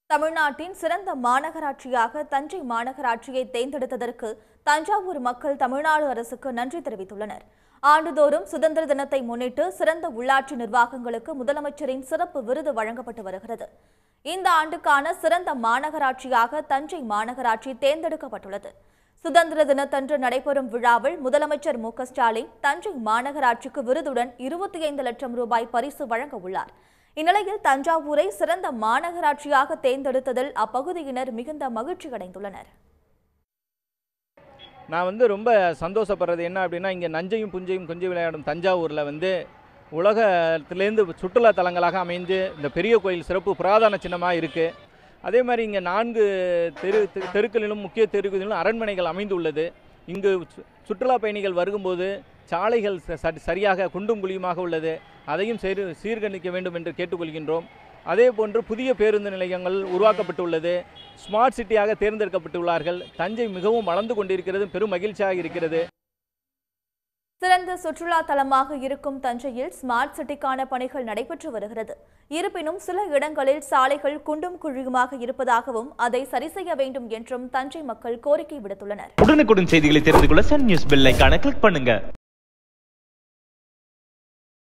தமிழ்நாட்டின் சிறந்த மாநகராட்சியாக தஞ்சை மாநகராட்சியை தேர்ந்தெடுத்ததற்கு தஞ்சாவூர் மக்கள் தமிழ்நாடு அரசுக்கு நன்றி தெரிவித்துள்ளனர் ஆண்டுதோறும் சுதந்திர தினத்தை முன்னிட்டு சிறந்த உள்ளாட்சி நிர்வாகங்களுக்கு முதலமைச்சரின் சிறப்பு விருது வழங்கப்பட்டு வருகிறது இந்த ஆண்டுக்கான சிறந்த மாநகராட்சியாக தஞ்சை மாநகராட்சி தேர்ந்தெடுக்கப்பட்டுள்ளது சுதந்திர தினத்தன்று நடைபெறும் விழாவில் முதலமைச்சர் மு க ஸ்டாலின் தஞ்சை மாநகராட்சிக்கு விருதுடன் இருபத்தி ஐந்து லட்சம் ரூபாய் பரிசு வழங்க உள்ளார் இந்நிலையில் தஞ்சாவூரை சிறந்த மாநகராட்சியாக தேர்ந்தெடுத்ததில் அப்பகுதியினர் மிகுந்த மகிழ்ச்சி அடைந்துள்ளனர் நான் வந்து ரொம்ப சந்தோஷப்படுறது என்ன அப்படின்னா இங்கே நஞ்சையும் புஞ்சையும் கொஞ்சம் விளையாடும் தஞ்சாவூரில் வந்து உலகத்திலேருந்து சுற்றுலா தலங்களாக அமைந்து இந்த பெரிய கோயில் சிறப்பு புராதன சின்னமாக இருக்குது அதே மாதிரி இங்கே நான்கு தெரு தெரு- தெருக்களிலும் முக்கிய தெருக்களிலும் அரண்மனைகள் அமைந்துள்ளது இங்கு சு- சுற்றுலா பயணிகள் வருகும்போது சாலைகள் ச- ச- சரியாக குண்டும் குழியுமாக உள்ளது அதையும் சீர் சீர்கணிக்க வேண்டும் என்று கேட்டுக்கொள்கின்றோம் அதே போன்று புதிய பேருந்து நிலையங்கள் உருவாக்கப்பட்டுள்ளது ஸ்மார்ட் சிட்டியாக தேர்ந்தெடுக்கப்பட்டுள்ளார்கள் தஞ்சை மிகவும் வளர்ந்து கொண்டிருக்கிறது பெரும் மகிழ்ச்சியாக இருக்கிறது சிறந்த சுற்றுலா தலமாக இருக்கும் தஞ்சையில் ஸ்மார்ட் சிட்டிக்கான பணிகள் நடைபெற்று வருகிறது இருப்பினும் சில இடங்களில் சாலைகள் குண்டும் குழியுமாக இருப்பதாகவும் அதை சரி செய்ய வேண்டும் என்றும் தஞ்சை மக்கள் கோரிக்கை விடுத்துள்ளனர் உடனுக்குடன் செய்திகளை தெரிந்து கொள்ள சன் நியூஸ் பெல் ஐகானை கிளிக் பண்ணுங்க